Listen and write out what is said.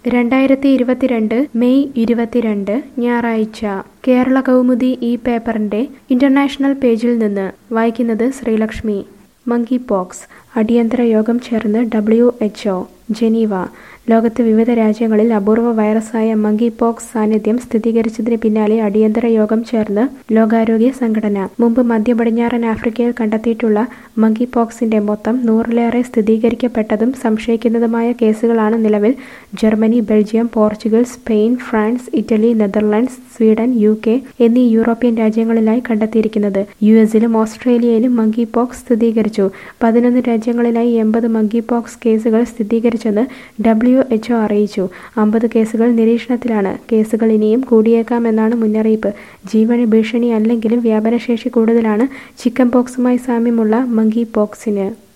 രണ്ടായിരത്തി ഇരുപത്തിരണ്ട് മെയ് ഇരുപത്തിരണ്ട് ഞായറാഴ്ച കേരള കൗമുദി ഈ പേപ്പറിന്റെ ഇന്റർനാഷണൽ പേജിൽ നിന്ന് വായിക്കുന്നത് ശ്രീലക്ഷ്മി മങ്കി പോക്സ് അടിയന്തര യോഗം ചേർന്ന് ഡബ്ല്യു എച്ച്ഒ ജനീവ ലോകത്ത് വിവിധ രാജ്യങ്ങളിൽ അപൂർവ വൈറസായ മങ്കി പോക്സ് സാന്നിധ്യം സ്ഥിരീകരിച്ചതിന് പിന്നാലെ അടിയന്തര യോഗം ചേർന്ന് ലോകാരോഗ്യ സംഘടന മുമ്പ് മധ്യ പടിഞ്ഞാറൻ ആഫ്രിക്കയിൽ കണ്ടെത്തിയിട്ടുള്ള മങ്കി പോക്സിന്റെ മൊത്തം നൂറിലേറെ സ്ഥിരീകരിക്കപ്പെട്ടതും സംശയിക്കുന്നതുമായ കേസുകളാണ് നിലവിൽ Germany Belgium Portugal Spain France Italy Netherlands Sweden U K എന്നീ യൂറോപ്യൻ രാജ്യങ്ങളിലായി കണ്ടെത്തിയിരിക്കുന്നത് യു എസിലും ഓസ്ട്രേലിയയിലും മങ്കി പോക്സ് സ്ഥിരീകരിച്ചു പതിനൊന്ന് രാജ്യങ്ങളിലായി എൺപത് മങ്കി പോക്സ് കേസുകൾ സ്ഥിരീകരിച്ചെന്ന് ഡബ്ല്യു എച്ച്ഒ അറിയിച്ചു അമ്പത് കേസുകൾ നിരീക്ഷണത്തിലാണ് കേസുകൾ ഇനിയും കൂടിയേക്കാമെന്നാണ് മുന്നറിയിപ്പ് ജീവന് ഭീഷണി അല്ലെങ്കിലും വ്യാപനശേഷി കൂടുതലാണ് ചിക്കൻ പോക്സുമായി സാമ്യമുള്ള മങ്കി പോക്സിന്